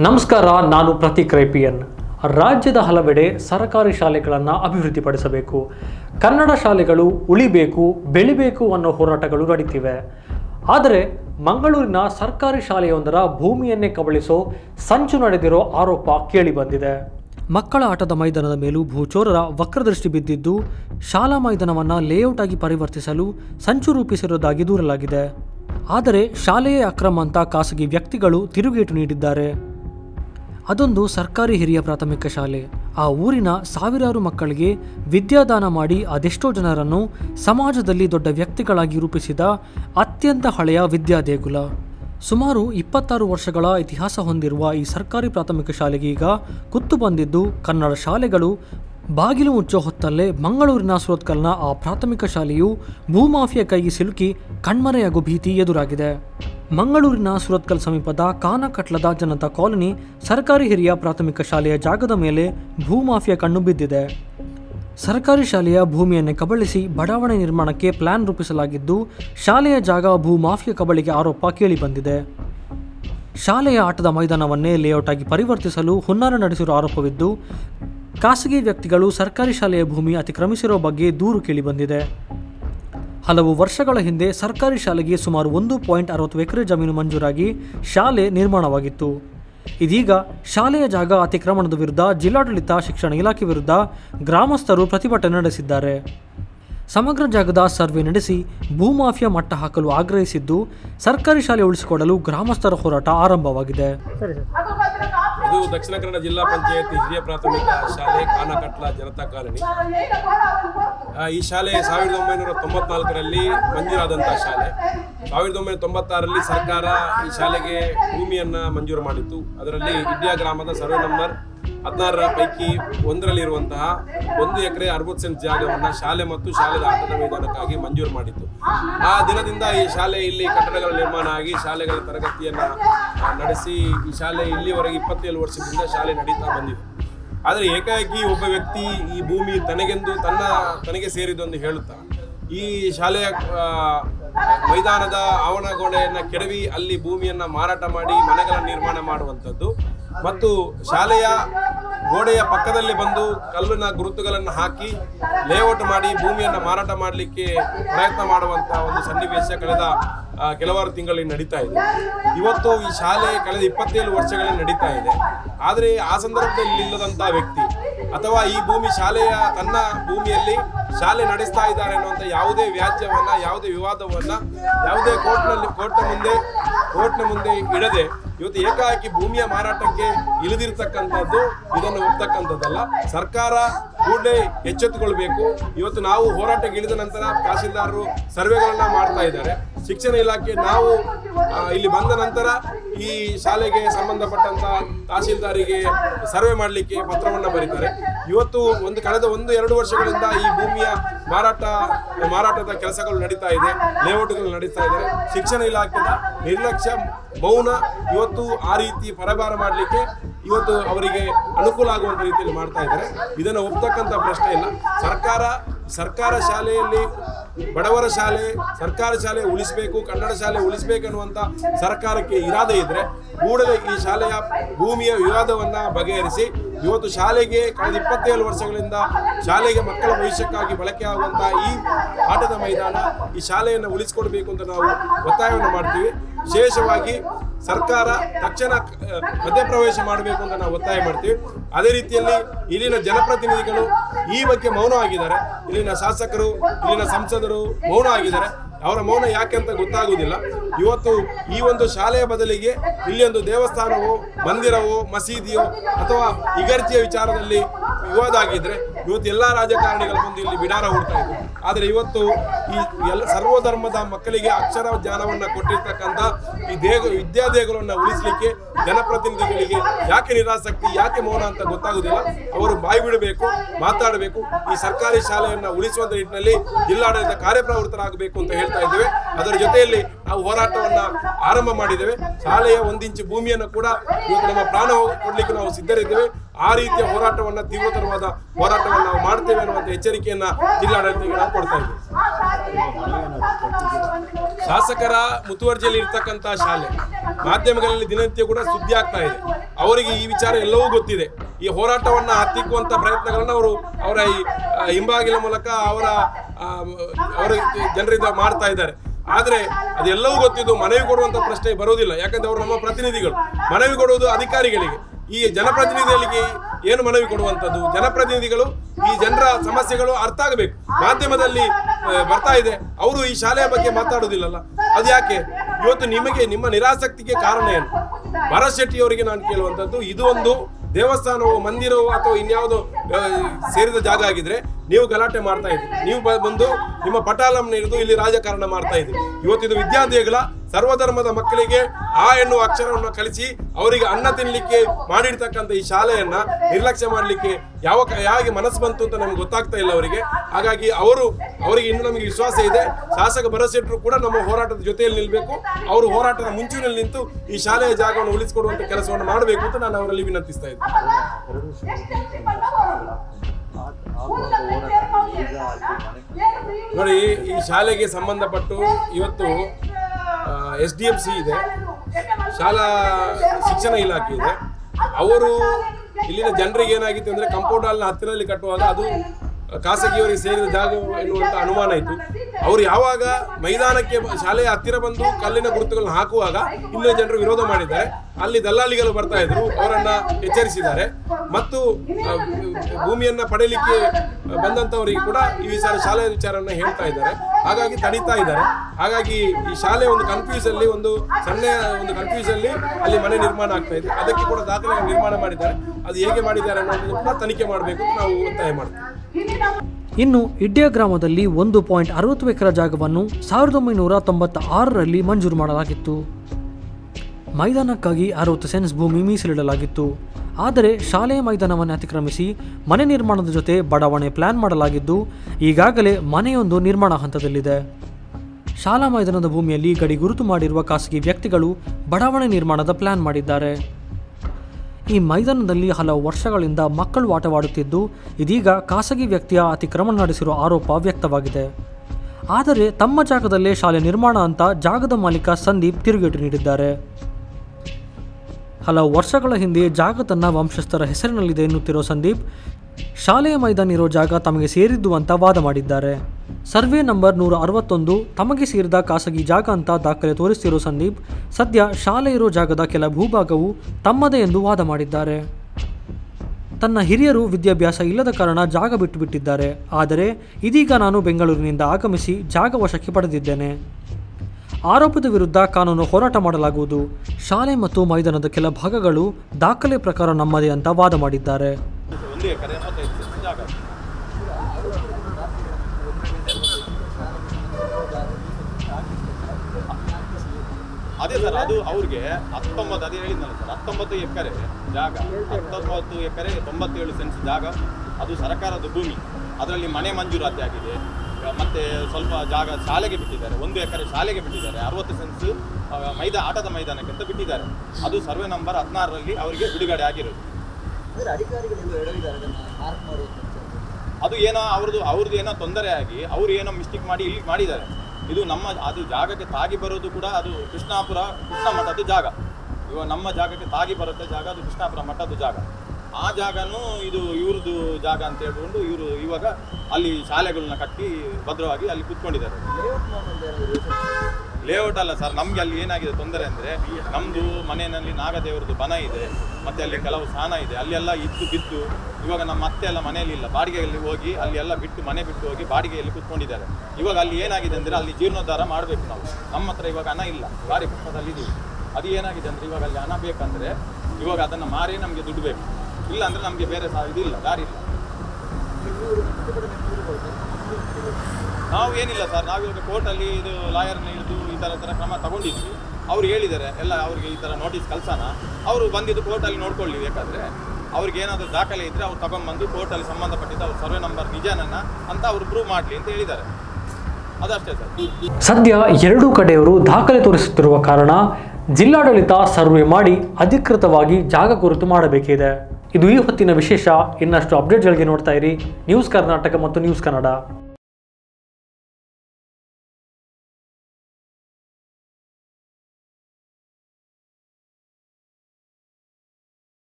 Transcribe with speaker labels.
Speaker 1: ನಮಸ್ಕಾರ ನಾನು ಪ್ರತೀಕ್ ರೈಪಿಯನ್ ರಾಜ್ಯದ ಹಲವೆಡೆ ಸರ್ಕಾರಿ ಶಾಲೆಗಳನ್ನು ಅಭಿವೃದ್ಧಿಪಡಿಸಬೇಕು ಕನ್ನಡ ಶಾಲೆಗಳು ಉಳಿಬೇಕು ಬೆಳಿಬೇಕು ಅನ್ನೋ ಹೋರಾಟಗಳು ನಡೀತಿವೆ ಆದರೆ ಮಂಗಳೂರಿನ ಸರ್ಕಾರಿ ಶಾಲೆಯೊಂದರ ಭೂಮಿಯನ್ನೇ ಕಬಳಿಸೋ ಸಂಚು ನಡೆದಿರೋ ಆರೋಪ ಕೇಳಿಬಂದಿದೆ ಮಕ್ಕಳ ಆಟದ ಮೈದಾನದ ಮೇಲೂ ಭೂಚೋರರ ವಕ್ರದೃಷ್ಟಿ ಬಿದ್ದಿದ್ದು ಶಾಲಾ ಮೈದಾನವನ್ನು ಲೇಔಟ್ ಆಗಿ ಪರಿವರ್ತಿಸಲು ಸಂಚು ರೂಪಿಸಿರುವುದಾಗಿ ದೂರಲಾಗಿದೆ ಆದರೆ ಶಾಲೆಯೇ ಅಕ್ರಮ ಅಂತ ಖಾಸಗಿ ವ್ಯಕ್ತಿಗಳು ತಿರುಗೇಟು ನೀಡಿದ್ದಾರೆ ಅದೊಂದು ಸರ್ಕಾರಿ ಹಿರಿಯ ಪ್ರಾಥಮಿಕ ಶಾಲೆ ಆ ಊರಿನ ಸಾವಿರಾರು ಮಕ್ಕಳಿಗೆ ವಿದ್ಯಾದಾನ ಮಾಡಿ ಅದೆಷ್ಟೋ ಜನರನ್ನು ಸಮಾಜದಲ್ಲಿ ದೊಡ್ಡ ವ್ಯಕ್ತಿಗಳಾಗಿ ರೂಪಿಸಿದ ಅತ್ಯಂತ ಹಳೆಯ ವಿದ್ಯಾದೇಗುಲ ಸುಮಾರು ಇಪ್ಪತ್ತಾರು ವರ್ಷಗಳ ಇತಿಹಾಸ ಹೊಂದಿರುವ ಈ ಸರ್ಕಾರಿ ಪ್ರಾಥಮಿಕ ಶಾಲೆಗೆ ಈಗ ಕುತ್ತು ಬಂದಿದ್ದು ಕನ್ನಡ ಶಾಲೆಗಳು ಬಾಗಿಲು ಮುಚ್ಚೋ ಹೊತ್ತಲ್ಲೇ ಮಂಗಳೂರಿನ ಸುರತ್ಕಲ್ನ ಆ ಪ್ರಾಥಮಿಕ ಶಾಲೆಯು ಭೂಮಾಫಿಯಾ ಕೈಗೆ ಸಿಲುಕಿ ಕಣ್ಮರೆಯಾಗೋ ಭೀತಿ ಎದುರಾಗಿದೆ ಮಂಗಳೂರಿನ ಸುರತ್ಕಲ್ ಸಮೀಪದ ಕಾನಕಟ್ಲದ ಜನತಾ ಕಾಲನಿ ಸರ್ಕಾರಿ ಹಿರಿಯ ಪ್ರಾಥಮಿಕ ಶಾಲೆಯ ಜಾಗದ ಮೇಲೆ ಭೂಮಾಫಿಯಾ ಕಣ್ಣು ಬಿದ್ದಿದೆ ಸರ್ಕಾರಿ ಶಾಲೆಯ ಭೂಮಿಯನ್ನೇ ಕಬಳಿಸಿ ಬಡಾವಣೆ ನಿರ್ಮಾಣಕ್ಕೆ ಪ್ಲಾನ್ ರೂಪಿಸಲಾಗಿದ್ದು ಶಾಲೆಯ ಜಾಗ ಭೂ ಮಾಫಿಯಾ ಕಬಳಿಕೆ ಆರೋಪ ಕೇಳಿಬಂದಿದೆ ಶಾಲೆಯ ಆಟದ ಮೈದಾನವನ್ನೇ ಲೇಔಟ್ ಆಗಿ ಪರಿವರ್ತಿಸಲು ಹುನ್ನಾರ ನಡೆಸಿರುವ ಆರೋಪವಿದ್ದು ಖಾಸಗಿ ವ್ಯಕ್ತಿಗಳು ಸರ್ಕಾರಿ ಶಾಲೆಯ ಭೂಮಿ ಅತಿಕ್ರಮಿಸಿರೋ ಬಗ್ಗೆ ದೂರು ಕೇಳಿಬಂದಿದೆ ಹಲವು ವರ್ಷಗಳ ಹಿಂದೆ ಸರ್ಕಾರಿ ಶಾಲೆಗೆ ಸುಮಾರು ಒಂದು ಪಾಯಿಂಟ್ ಅರವತ್ತು ಎಕರೆ ಜಮೀನು ಮಂಜೂರಾಗಿ ಶಾಲೆ ನಿರ್ಮಾಣವಾಗಿತ್ತು ಇದೀಗ ಶಾಲೆಯ ಜಾಗ ಅತಿಕ್ರಮಣದ ವಿರುದ್ಧ ಜಿಲ್ಲಾಡಳಿತ ಶಿಕ್ಷಣ ಇಲಾಖೆ ವಿರುದ್ಧ ಗ್ರಾಮಸ್ಥರು ಪ್ರತಿಭಟನೆ ನಡೆಸಿದ್ದಾರೆ ಸಮಗ್ರ ಜಾಗದ ಸರ್ವೆ ನಡೆಸಿ ಭೂಮಾಫಿಯಾ ಮಟ್ಟ ಹಾಕಲು ಆಗ್ರಹಿಸಿದ್ದು ಸರ್ಕಾರಿ ಶಾಲೆ ಉಳಿಸಿಕೊಡಲು ಗ್ರಾಮಸ್ಥರ ಹೋರಾಟ ಆರಂಭವಾಗಿದೆ
Speaker 2: ಇದು ದಕ್ಷಿಣ ಕನ್ನಡ ಜಿಲ್ಲಾ ಪಂಚಾಯತ್ ಹಿರಿಯ ಪ್ರಾಥಮಿಕ ಶಾಲೆ ಕಾನಕಟ್ಲ ಜನತಾ ಕಾಲನಿ ಆ, ಈ ಶಾಲೆ ಸಾವಿರದ ಒಂಬೈನೂರ ತೊಂಬತ್ನಾಲ್ಕರಲ್ಲಿ ಮಂಜೂರಾದಂತಹ ಶಾಲೆ ಸಾವಿರದ ಒಂಬೈನೂರ ತೊಂಬತ್ತಾರರಲ್ಲಿ ಸರ್ಕಾರ ಈ ಶಾಲೆಗೆ ಭೂಮಿಯನ್ನ ಮಂಜೂರು ಮಾಡಿತ್ತು ಅದರಲ್ಲಿ ಇಡ್ಯಾ ಗ್ರಾಮದ ಸರ್ವೆ ನಂಬರ್ ಹದಿನಾರರ ಪೈಕಿ ಒಂದರಲ್ಲಿರುವಂತಹ ಒಂದು ಎಕರೆ ಅರವತ್ತು ಸೆಂಟ್ ಜಾಗವನ್ನ ಶಾಲೆ ಮತ್ತು ಶಾಲೆದ ಆಟದ ಮೈದಾನಕ್ಕಾಗಿ ಮಂಜೂರು ಮಾಡಿತ್ತು ಆ ದಿನದಿಂದ ಈ ಶಾಲೆ ಇಲ್ಲಿ ಕಟ್ಟಡಗಳ ನಿರ್ಮಾಣ ಆಗಿ ಶಾಲೆಗಳ ತರಗತಿಯನ್ನ ಆ, ನಡೆಸಿ ಈ ಶಾಲೆ ಇಲ್ಲಿವರೆಗೆ ಇಪ್ಪತ್ತೇಳು ವರ್ಷದಿಂದ ಶಾಲೆ ನಡೀತಾ ಬಂದಿದೆ ಆದರೆ ಏಕಾಏಕಿ ಒಬ್ಬ ವ್ಯಕ್ತಿ ಈ ಭೂಮಿ ತನಗೆಂದು ತನ್ನ ತನಗೆ ಸೇರಿದ್ದು ಎಂದು ಹೇಳುತ್ತಾ ಈ ಶಾಲೆಯ ಆ, ಮೈದಾನದ ಆವರಣಗೋಡೆಯನ್ನ ಕೆಡವಿ ಅಲ್ಲಿ ಭೂಮಿಯನ್ನ ಮಾರಾಟ ಮಾಡಿ ಮನೆಗಳ ನಿರ್ಮಾಣ ಮಾಡುವಂಥದ್ದು ಮತ್ತು ಶಾಲೆಯ ಗೋಡೆಯ ಪಕ್ಕದಲ್ಲಿ ಬಂದು ಕಲ್ಲಿನ ಗುರುತುಗಳನ್ನು ಹಾಕಿ ಲೇಔಟ್ ಮಾಡಿ ಭೂಮಿಯನ್ನ ಮಾರಾಟ ಮಾಡಲಿಕ್ಕೆ ಪ್ರಯತ್ನ ಮಾಡುವಂತಹ ಒಂದು ಸನ್ನಿವೇಶ ಕಳೆದ ಆ, ಕೆಲವಾರು ತಿಂಗಳಲ್ಲಿ ನಡೀತಾ ಇದೆ ಇವತ್ತು ಈ ಶಾಲೆ ಕಳೆದ ಇಪ್ಪತ್ತೇಳು ವರ್ಷಗಳಲ್ಲಿ ನಡೀತಾ ಇದೆ ಆದರೆ ಆ ಸಂದರ್ಭದಲ್ಲಿ ಇಲ್ಲದಂತಹ ವ್ಯಕ್ತಿ ಅಥವಾ ಈ ಭೂಮಿ ಶಾಲೆಯ ತನ್ನ ಭೂಮಿಯಲ್ಲಿ ಶಾಲೆ ನಡೆಸ್ತಾ ಇದ್ದಾರೆ ಅನ್ನುವಂಥ ಯಾವುದೇ ವ್ಯಾಜ್ಯವನ್ನ ಯಾವುದೇ ವಿವಾದವನ್ನ ಯಾವುದೇ ಕೋರ್ಟ್ನಲ್ಲಿ ಕೋರ್ಟ್ನ ಮುಂದೆ ಕೋರ್ಟ್ನ ಮುಂದೆ ಇಡದೆ ಇವತ್ತು ಏಕಾಏಕಿ ಭೂಮಿಯ ಮಾರಾಟಕ್ಕೆ ಇಳಿದಿರ್ತಕ್ಕಂಥದ್ದು ಇದನ್ನು ಒಪ್ತಕ್ಕಂಥದ್ದಲ್ಲ ಸರ್ಕಾರ ಕೂಡಲೇ ಎಚ್ಚೆತ್ತುಕೊಳ್ಬೇಕು ಇವತ್ತು ನಾವು ಹೋರಾಟಕ್ಕೆ ಇಳಿದ ನಂತರ ತಹಸೀಲ್ದಾರರು ಸರ್ವೆಗಳನ್ನ ಮಾಡ್ತಾ ಇದ್ದಾರೆ ಶಿಕ್ಷಣ ಇಲಾಖೆ ನಾವು ಆ, ಇಲ್ಲಿ ಬಂದ ನಂತರ ಈ ಶಾಲೆಗೆ ಸಂಬಂಧಪಟ್ಟಂತ ತಹಸೀಲ್ದಾರಿಗೆ ಸರ್ವೆ ಮಾಡಲಿಕ್ಕೆ ಪತ್ರವನ್ನ ಬರೀತಾರೆ ಇವತ್ತು ಒಂದು ಕಳೆದ ಒಂದು ಎರಡು ವರ್ಷಗಳಿಂದ ಈ ಭೂಮಿಯ ಮಾರಾಟ ಮಾರಾಟದ ಕೆಲಸಗಳು ನಡೀತಾ ಇದೆ ಲೇಔಟ್ಗಳು ನಡೀತಾ ಇದೆ ಶಿಕ್ಷಣ ಇಲಾಖೆದ ನಿರ್ಲಕ್ಷ್ಯ ಮೌನ ಇವತ್ತು ಆ ರೀತಿ ಪರಭಾರ ಮಾಡಲಿಕ್ಕೆ ಇವತ್ತು ಅವರಿಗೆ ಅನುಕೂಲ ಆಗುವಂತ ರೀತಿಯಲ್ಲಿ ಮಾಡ್ತಾ ಇದ್ದಾರೆ ಇದನ್ನು ಒಪ್ತಕ್ಕಂಥ ಪ್ರಶ್ನೆ ಇಲ್ಲ ಸರ್ಕಾರ ಸರ್ಕಾರ ಶಾಲೆಯಲ್ಲಿ ಬಡವರ ಶಾಲೆ ಸರ್ಕಾರ ಶಾಲೆ ಉಳಿಸಬೇಕು ಕನ್ನಡ ಶಾಲೆ ಉಳಿಸಬೇಕು ಅನ್ನುವಂಥ ಸರ್ಕಾರಕ್ಕೆ ಇರಾದೆ ಇದ್ರೆ ಕೂಡಲೇ ಈ ಶಾಲೆಯ ಭೂಮಿಯ ವಿವಾದವನ್ನ ಬಗೆಹರಿಸಿ ಇವತ್ತು ಶಾಲೆಗೆ ಕಳೆದ ಇಪ್ಪತ್ತೇಳು ವರ್ಷಗಳಿಂದ ಶಾಲೆಗೆ ಮಕ್ಕಳ ಭವಿಷ್ಯಕ್ಕಾಗಿ ಬಳಕೆ ಆಗುವಂತಹ ಈ ಆಟದ ಮೈದಾನ ಈ ಶಾಲೆಯನ್ನು ಉಳಿಸಿಕೊಡ್ಬೇಕು ಅಂತ ನಾವು ಒತ್ತಾಯವನ್ನು ಮಾಡ್ತೀವಿ ವಿಶೇಷವಾಗಿ ಸರ್ಕಾರ ತಕ್ಷಣ ಅಹ್, ಮಧ್ಯಪ್ರವೇಶ ಮಾಡಬೇಕು ಅಂತ ನಾವು ಒತ್ತಾಯ ಮಾಡ್ತೀವಿ ಅದೇ ರೀತಿಯಲ್ಲಿ ಇಲ್ಲಿನ ಜನಪ್ರತಿನಿಧಿಗಳು ಈ ಬಗ್ಗೆ ಮೌನ ಆಗಿದ್ದಾರೆ ಇಲ್ಲಿನ ಶಾಸಕರು ಇಲ್ಲಿನ ಸಂಸದರು ಮೌನ ಆಗಿದ್ದಾರೆ ಅವರ ಮೌನ ಯಾಕೆ ಅಂತ ಗೊತ್ತಾಗುವುದಿಲ್ಲ ಇವತ್ತು ಈ ಒಂದು ಶಾಲೆಯ ಬದಲಿಗೆ ಇಲ್ಲಿ ಒಂದು ದೇವಸ್ಥಾನವೋ ಮಂದಿರವೋ ಮಸೀದಿಯೋ ಅಥವಾ ಇಗರ್ಜಿಯ ವಿಚಾರದಲ್ಲಿ ವಿವಾದ ಆಗಿದ್ರೆ ಇವತ್ತು ಎಲ್ಲ ರಾಜಕಾರಣಿಗಳ ಮುಂದೆ ಇಲ್ಲಿ ಬಿಡಾರ ಹುಡ್ತಾ ಇದ್ರು ಆದರೆ ಇವತ್ತು ಈ ಎಲ್ಲ ಸರ್ವಧರ್ಮದ ಮಕ್ಕಳಿಗೆ ಅಕ್ಷರ ಜ್ಞಾನವನ್ನ ಕೊಟ್ಟಿರ್ತಕ್ಕಂಥ ಈ ದೇಗ ವಿದ್ಯಾದೇಗುಲವನ್ನು ಉಳಿಸಲಿಕ್ಕೆ ಜನಪ್ರತಿನಿಧಿಗಳಿಗೆ ಯಾಕೆ ನಿರಾಸಕ್ತಿ ಯಾಕೆ ಮೌನ ಅಂತ ಗೊತ್ತಾಗುದಿಲ್ಲ ಅವರು ಬಾಯಿ ಬಿಡಬೇಕು ಮಾತಾಡಬೇಕು ಈ ಸರ್ಕಾರಿ ಶಾಲೆಯನ್ನ ಉಳಿಸುವಂತ ನಿಟ್ಟಿನಲ್ಲಿ ಜಿಲ್ಲಾಡಳಿತ ಕಾರ್ಯಪ್ರವೃತ್ತರಾಗಬೇಕು ಅಂತ ಹೇಳ್ತಾ ಇದ್ದೇವೆ ಅದರ ಜೊತೆಯಲ್ಲಿ ನಾವು ಹೋರಾಟವನ್ನ ಆರಂಭ ಮಾಡಿದ್ದೇವೆ ಶಾಲೆಯ ಒಂದಿಂಚು ಭೂಮಿಯನ್ನು ಕೂಡ ಇವತ್ತು ನಮ್ಮ ಪ್ರಾಣ ಕೊಡ್ಲಿಕ್ಕೆ ನಾವು ಸಿದ್ಧರಿದ್ದೇವೆ ಆ ರೀತಿಯ ಹೋರಾಟವನ್ನ ತೀವ್ರತರವಾದ ಹೋರಾಟವನ್ನು ನಾವು ಮಾಡ್ತೇವೆ ಅನ್ನುವಂಥ ಎಚ್ಚರಿಕೆಯನ್ನ ಜಿಲ್ಲಾಡಳಿತಕ್ಕೆ ನಾವು ಕೊಡ್ತಾ ಇದ್ದೇವೆ ಶಾಸಕರ ಮುತುವರ್ಜಿಯಲ್ಲಿ ಇರ್ತಕ್ಕಂಥ ಶಾಲೆ ಮಾಧ್ಯಮಗಳಲ್ಲಿ ದಿನನಿತ್ಯ ಕೂಡ ಸುದ್ದಿ ಆಗ್ತಾ ಇದೆ ಅವರಿಗೆ ಈ ವಿಚಾರ ಎಲ್ಲವೂ ಗೊತ್ತಿದೆ ಈ ಹೋರಾಟವನ್ನ ಹತ್ತಿಕ್ಕುವಂತ ಪ್ರಯತ್ನಗಳನ್ನ ಅವರು ಅವರ ಈ ಆ, ಹಿಂಬಾಗಿಲ ಮೂಲಕ ಅವರ ಆ, ಅವರ ಜನರಿಂದ ಮಾಡ್ತಾ ಇದ್ದಾರೆ ಆದ್ರೆ ಅದೆಲ್ಲವೂ ಗೊತ್ತಿದ್ದು ಮನವಿ ಕೊಡುವಂತ ಪ್ರಶ್ನೆ ಬರುವುದಿಲ್ಲ ಯಾಕಂದ್ರೆ ಅವರು ನಮ್ಮ ಪ್ರತಿನಿಧಿಗಳು ಮನವಿ ಕೊಡುವುದು ಅಧಿಕಾರಿಗಳಿಗೆ ಈ ಜನಪ್ರತಿನಿಧಿಗಳಿಗೆ ಏನು ಮನವಿ ಕೊಡುವಂಥದ್ದು ಜನಪ್ರತಿನಿಧಿಗಳು ಈ ಜನರ ಸಮಸ್ಯೆಗಳು ಅರ್ಥ ಆಗಬೇಕು ಮಾಧ್ಯಮದಲ್ಲಿ ಆ, ಬರ್ತಾ ಇದೆ ಅವರು ಈ ಶಾಲೆಯ ಬಗ್ಗೆ ಮಾತಾಡುವುದಿಲ್ಲಲ್ಲ ಅದು ಯಾಕೆ ಇವತ್ತು ನಿಮಗೆ ನಿಮ್ಮ ನಿರಾಸಕ್ತಿಗೆ ಕಾರಣ ಏನು ಭರತ್ ಶೆಟ್ಟಿ ಅವರಿಗೆ ನಾನು ಕೇಳುವಂಥದ್ದು ಇದು ಒಂದು ದೇವಸ್ಥಾನವೋ ಮಂದಿರವೋ ಅಥವಾ ಇನ್ಯಾವುದೋ ಆ, ಸೇರಿದ ಜಾಗ ಆಗಿದ್ರೆ ನೀವು ಗಲಾಟೆ ಮಾಡ್ತಾ ಇದ್ದೀರಿ ನೀವು ಬ- ಬಂದು ನಿಮ್ಮ ಪಟಾಲಂನ ಹಿಡಿದು ಇಲ್ಲಿ ರಾಜಕಾರಣ ಮಾಡ್ತಾ ಇದ್ದೀರಿ ಇವತ್ತಿದು ವಿದ್ಯಾರ್ಥಿಗಳ ಸರ್ವಧರ್ಮದ ಮಕ್ಕಳಿಗೆ ಆ ಎನ್ನುವ ಅಕ್ಷರವನ್ನು ಕಲಿಸಿ ಅವರಿಗೆ ಅನ್ನ ತಿನ್ಲಿಕ್ಕೆ ಮಾಡಿರ್ತಕ್ಕಂಥ ಈ ಶಾಲೆಯನ್ನ ನಿರ್ಲಕ್ಷ್ಯ ಮಾಡಲಿಕ್ಕೆ ಯಾವ ಕ- ಯಾವಾಗ ಮನಸ್ಸು ಬಂತು ಅಂತ ನಮ್ಗೆ ಗೊತ್ತಾಗ್ತಾ ಇಲ್ಲ ಅವರಿಗೆ ಹಾಗಾಗಿ ಅವರು ಅವರಿಗೆ ಇನ್ನು ನಮಗೆ ವಿಶ್ವಾಸ ಇದೆ ಶಾಸಕ ಭರಸೆಟ್ರು ಕೂಡ ನಮ್ಮ ಹೋರಾಟದ ಜೊತೆಯಲ್ಲಿ ನಿಲ್ಲಬೇಕು ಅವರು ಹೋರಾಟದ ಮುಂಚೂಣಿಯಲ್ಲಿ ನಿಂತು ಈ ಶಾಲೆಯ ಜಾಗವನ್ನು ಉಳಿಸಿಕೊಡುವಂತ ಕೆಲಸವನ್ನು ಮಾಡಬೇಕು ಅಂತ ನಾನು ಅವರಲ್ಲಿ ವಿನಂತಿಸ್ತಾ ಇದ್ದೇನೆ ನೋಡಿ ಈ ಶಾಲೆಗೆ ಸಂಬಂಧಪಟ್ಟು ಇವತ್ತು ಎಸ್ ಡಿ ಎಂ ಸಿ ಇದೆ ಶಾಲಾ ಶಿಕ್ಷಣ ಇಲಾಖೆ ಇದೆ ಅವರು ಇಲ್ಲಿನ ಜನರಿಗೆ ಏನಾಗಿತ್ತು ಅಂದ್ರೆ ಕಾಂಪೌಂಡ್ ಹಾಲ್ನ ಹತ್ತಿರದಲ್ಲಿ ಕಟ್ಟುವಾಗ ಅದು ಖಾಸಗಿಯವರಿಗೆ ಸೇರಿದ ಜಾಗ ಎನ್ನುವಂತ ಅನುಮಾನ ಇತ್ತು ಅವರು ಯಾವಾಗ ಮೈದಾನಕ್ಕೆ ಬ- ಶಾಲೆಯ ಹತ್ತಿರ ಬಂದು ಕಲ್ಲಿನ ಗುರುತುಗಳನ್ನ ಹಾಕುವಾಗ ಇಲ್ಲಿನ ಜನರು ವಿರೋಧ ಮಾಡಿದ್ದಾರೆ ಅಲ್ಲಿ ದಲ್ಲಾಳಿಗಳು ಬರ್ತಾ ಇದ್ರು ಅವರನ್ನ ಎಚ್ಚರಿಸಿದ್ದಾರೆ ಮತ್ತು ಆ, ಭೂಮಿಯನ್ನ ಪಡೆಯಲಿಕ್ಕೆ ಬಂದಂತವರಿಗೆ ಕೂಡ ಈ ವಿಚಾರ ಶಾಲೆಯ ವಿಚಾರವನ್ನ ಹೇಳ್ತಾ ಇದ್ದಾರೆ ಹಾಗಾಗಿ ತಡೀತಾ ಇದ್ದಾರೆ ಹಾಗಾಗಿ ಈ ಶಾಲೆ ಒಂದು ಕನ್ಫ್ಯೂಸ್ ಅಲ್ಲಿ ಒಂದು ಸಣ್ಣ ಒಂದು ಕನ್ಫ್ಯೂಸ್ ಅಲ್ಲಿ ಅಲ್ಲಿ ಮನೆ ನಿರ್ಮಾಣ ಆಗ್ತಾ ಇದೆ ಅದಕ್ಕೆ ಕೂಡ ದಾಖಲೆ ನಿರ್ಮಾಣ ಮಾಡಿದ್ದಾರೆ ಅದು ಹೇಗೆ ಮಾಡಿದ್ದಾರೆ ಅನ್ನೋದನ್ನು ಕೂಡ ತನಿಖೆ ಮಾಡಬೇಕು ಅಂತ ನಾವು ಒತ್ತಾಯ ಮಾಡ್ತೀವಿ
Speaker 1: ಇನ್ನು ಇಡ್ಯ ಗ್ರಾಮದಲ್ಲಿ ಒಂದು ಪಾಯಿಂಟ್ ಅರವತ್ತು ಎಕರೆ ಜಾಗವನ್ನು ಸಾವಿರದ ಒಂಬೈನೂರ ತೊಂಬತ್ತ ಆರರಲ್ಲಿ ಮಂಜೂರು ಮಾಡಲಾಗಿತ್ತು ಮೈದಾನಕ್ಕಾಗಿ ಅರವತ್ತು ಸೆನ್ಸ್ ಭೂಮಿ ಮೀಸಲಿಡಲಾಗಿತ್ತು ಆದರೆ ಶಾಲೆಯ ಮೈದಾನವನ್ನು ಅತಿಕ್ರಮಿಸಿ ಮನೆ ನಿರ್ಮಾಣದ ಜೊತೆ ಬಡಾವಣೆ ಪ್ಲಾನ್ ಮಾಡಲಾಗಿದ್ದು ಈಗಾಗಲೇ ಮನೆಯೊಂದು ನಿರ್ಮಾಣ ಹಂತದಲ್ಲಿದೆ ಶಾಲಾ ಮೈದಾನದ ಭೂಮಿಯಲ್ಲಿ ಗಡಿ ಗುರುತು ಮಾಡಿರುವ ಖಾಸಗಿ ವ್ಯಕ್ತಿಗಳು ಬಡಾವಣೆ ನಿರ್ಮಾಣದ ಪ್ಲಾನ್ ಮಾಡಿದ್ದಾರೆ ಈ ಮೈದಾನದಲ್ಲಿ ಹಲವು ವರ್ಷಗಳಿಂದ ಮಕ್ಕಳು ಆಟವಾಡುತ್ತಿದ್ದು ಇದೀಗ ಖಾಸಗಿ ವ್ಯಕ್ತಿಯ ಅತಿಕ್ರಮಣ ನಡೆಸಿರುವ ಆರೋಪ ವ್ಯಕ್ತವಾಗಿದೆ ಆದರೆ ತಮ್ಮ ಜಾಗದಲ್ಲೇ ಶಾಲೆ ನಿರ್ಮಾಣ ಅಂತ ಜಾಗದ ಮಾಲೀಕ ಸಂದೀಪ್ ತಿರುಗೇಟು ನೀಡಿದ್ದಾರೆ ಹಲವು ವರ್ಷಗಳ ಹಿಂದೆ ಜಾಗ ತನ್ನ ವಂಶಸ್ಥರ ಹೆಸರಿನಲ್ಲಿದೆ ಎನ್ನುತ್ತಿರೋ ಸಂದೀಪ್ ಶಾಲೆಯ ಮೈದಾನ ಇರೋ ಜಾಗ ತಮಗೆ ಸೇರಿದ್ದು ಅಂತ ವಾದ ಮಾಡಿದ್ದಾರೆ ಸರ್ವೆ ನಂಬರ್ ನೂರ ಅರವತ್ತೊಂದು ತಮಗೆ ಸೇರಿದ ಖಾಸಗಿ ಜಾಗ ಅಂತ ದಾಖಲೆ ತೋರಿಸ್ತಿರೋ ಸಂದೀಪ್ ಸದ್ಯ ಶಾಲೆ ಇರೋ ಜಾಗದ ಕೆಲ ಭೂಭಾಗವು ತಮ್ಮದೇ ಎಂದು ವಾದ ಮಾಡಿದ್ದಾರೆ ತನ್ನ ಹಿರಿಯರು ವಿದ್ಯಾಭ್ಯಾಸ ಇಲ್ಲದ ಕಾರಣ ಜಾಗ ಬಿಟ್ಟು ಬಿಟ್ಟಿದ್ದಾರೆ ಆದರೆ ಇದೀಗ ನಾನು ಬೆಂಗಳೂರಿನಿಂದ ಆಗಮಿಸಿ ಜಾಗ ವಶಕ್ಕೆ ಪಡೆದಿದ್ದೇನೆ ಆರೋಪದ ವಿರುದ್ಧ ಕಾನೂನು ಹೋರಾಟ ಮಾಡಲಾಗುವುದು ಶಾಲೆ ಮತ್ತು ಮೈದಾನದ ಕೆಲ ಭಾಗಗಳು ದಾಖಲೆ ಪ್ರಕಾರ ನಮ್ಮದೇ ಅಂತ ವಾದ ಮಾಡಿದ್ದಾರೆ
Speaker 3: ಒಂದು ಎಕರೆ ಎಪ್ಪತ್ತೈದು ಸೆಂಟ್ ಜಾಗ ಅದೇ ಸರ್ ಅದು ಅವ್ರಿಗೆ ಹತ್ತೊಂಬತ್ತು ಅದೇ ಹೇಳಿದ್ನಲ್ಲ ಸರ್ ಹತ್ತೊಂಬತ್ತು ಎಕರೆ ಜಾಗ ಹತ್ತೊಂಬತ್ತು ಎಕರೆ ತೊಂಬತ್ತೇಳು ಸೆನ್ಸ್ ಜಾಗ ಅದು ಸರ್ಕಾರದ ಭೂಮಿ ಅದರಲ್ಲಿ ಮನೆ ಮಂಜೂರಾತಿ ಆಗಿದೆ ಆ, ಮತ್ತೆ ಸ್ವಲ್ಪ ಜಾಗ ಶಾಲೆಗೆ ಬಿಟ್ಟಿದ್ದಾರೆ ಒಂದು ಎಕರೆ ಶಾಲೆಗೆ ಬಿಟ್ಟಿದ್ದಾರೆ ಅರವತ್ತು ಸೆನ್ಸ್ ಆ, ಮೈದಾ ಆಟದ ಮೈದಾನಕ್ಕೆ ಅಂತ ಬಿಟ್ಟಿದ್ದಾರೆ ಅದು ಸರ್ವೆ ನಂಬರ್ ಹದಿನಾರರಲ್ಲಿ ಅವರಿಗೆ ಬಿಡುಗಡೆ ಆಗಿರೋದು
Speaker 4: ಅಂದ್ರೆ ಅಧಿಕಾರಿಗಳೆಲ್ಲ ಎಡವಿದ್ದಾರೆ ಅದನ್ನ ಮಾರ್ಕ್ ಮಾಡುವಂತ
Speaker 3: ಅದು ಏನೋ ಅವ್ರದ್ದು ಅವ್ರದ್ದು ಏನೋ ತೊಂದರೆ ಆಗಿ ಅವ್ರು ಏನೋ ಮಿಸ್ಟೇಕ್ ಮಾಡಿ ಇಲ್ಲಿ ಮಾಡಿದ್ದಾರೆ ಇದು ನಮ್ಮ ಅದು ಜಾಗಕ್ಕೆ ತಾಗಿ ಬರೋದು ಕೂಡ ಅದು ಕೃಷ್ಣಾಪುರ ಕೃಷ್ಣ ಮಠದ ಜಾಗ ಇವಾಗ ನಮ್ಮ ಜಾಗಕ್ಕೆ ತಾಗಿ ಬರುತ್ತೆ ಜಾಗ ಅದು ಕೃಷ್ಣಾಪುರ ಮಠದ ಜಾಗ ಆ ಜಾಗನೂ ಇದು ಇವ್ರದ್ದು ಜಾಗ ಅಂತ ಹೇಳ್ಕೊಂಡು ಇವರು ಇವಾಗ ಅಲ್ಲಿ ಶಾಲೆಗಳನ್ನ ಕಟ್ಟಿ ಭದ್ರವಾಗಿ ಅಲ್ಲಿ ಕೂತ್ಕೊಂಡಿದ್ದಾರೆ
Speaker 4: ಲೇಔಟ್ ಮಾಡೋದು ಯಾರಾದ್ರು ಯೋಚನೆ
Speaker 3: ಲೇಔಟ್ ಅಲ್ಲ ಸರ್ ನಮ್ಗೆ ಅಲ್ಲಿ ಏನಾಗಿದೆ ತೊಂದರೆ ಅಂದರೆ ನಮ್ಮದು ಮನೆಯಲ್ಲಿ ನಾಗದೇವರದ್ದು ಬನ ಇದೆ ಮತ್ತೆ ಅಲ್ಲಿ ಕೆಲವು ಸ್ನಾನ ಇದೆ ಅಲ್ಲೆಲ್ಲ ಇದ್ದು ಬಿದ್ದು ಇವಾಗ ನಮ್ಮ ಅತ್ತೆ ಎಲ್ಲ ಮನೆಯಲ್ಲಿ ಇಲ್ಲ ಬಾಡಿಗೆಯಲ್ಲಿ ಹೋಗಿ ಅಲ್ಲಿ ಎಲ್ಲ ಬಿಟ್ಟು ಮನೆ ಬಿಟ್ಟು ಹೋಗಿ ಬಾಡಿಗೆಯಲ್ಲಿ ಕೂತ್ಕೊಂಡಿದ್ದಾರೆ ಇವಾಗ ಅಲ್ಲಿ ಏನಾಗಿದೆ ಅಂದರೆ ಅಲ್ಲಿ ಜೀರ್ಣೋದ್ಧಾರ ಮಾಡಬೇಕು ನಾವು ನಮ್ಮ ಹತ್ರ ಇವಾಗ ಹಣ ಇಲ್ಲ ಬಾರಿ ಕಷ್ಟದಲ್ಲಿ ಇದೀವಿ ಅದು ಏನಾಗಿದೆ ಅಂದರೆ ಇವಾಗ ಅಲ್ಲಿ ಹಣ ಬೇಕಂದರೆ ಇವಾಗ ಅದನ್ನು ಮಾರಿ ನಮಗೆ ದುಡ್ಡು ಬೇಕು ಇಲ್ಲ ಅಂದರೆ ನಮಗೆ ಬೇರೆ ಸಹ ಇದಿಲ್ಲ ದಾರಿ ಇಲ್ಲ ನಾವು ಏನಿಲ್ಲ ಸರ್ ನಾವಿವಾಗ ಕೋರ್ಟಲ್ಲಿ ಇದು ಲಾಯರ್ನ ಹಿಡಿದು ಈ ಥರ ಥರ ಕ್ರಮ ತಗೊಂಡಿದ್ವಿ ಅವ್ರು ಹೇಳಿದ್ದಾರೆ ಎಲ್ಲ ಅವ್ರಿಗೆ ಈ ಥರ ನೋಟಿಸ್ ಕಳ್ಸೋಣ ಅವರು ಬಂದಿದ್ದು ಕೋರ್ಟಲ್ಲಿ ನೋಡ್ಕೊಳ್ಳಿ ಬೇಕಾದರೆ ಅವ್ರಿಗೆ ಏನಾದರೂ ದಾಖಲೆ ಇದ್ದರೆ ಅವ್ರು ತಗೊಂಡ್ಬಂದು ಕೋರ್ಟಲ್ಲಿ ಸಂಬಂಧಪಟ್ಟಿದ್ದ ಅವ್ರ ಸರ್ವೆ ನಂಬರ್ ನಿಜನನ್ನ ಅಂತ ಅವ್ರು ಪ್ರೂವ್ ಮಾಡಲಿ ಅಂತ ಹೇಳಿದ್ದಾರೆ ಅದಷ್ಟೇ ಸರ್
Speaker 1: ಸದ್ಯ ಎರಡೂ ಕಡೆಯವರು ದಾಖಲೆ ತೋರಿಸುತ್ತಿರುವ ಕಾರಣ ಜಿಲ್ಲಾಡಳಿತ ಸರ್ವೆ ಮಾಡಿ ಅಧಿಕೃತವಾಗಿ ಜಾಗ ಗುರುತು ಮಾಡಬೇಕಿದೆ ಇದು ಈ ಹೊತ್ತಿನ ವಿಶೇಷ ಇನ್ನಷ್ಟು ಅಪ್ಡೇಟ್ಗಳಿಗೆ ನೋಡ್ತಾ ಇರಿ ನ್ಯೂಸ್ ಕರ್ನಾಟಕ ಮತ್ತು ನ್ಯೂಸ್ ಕನ್ನಡ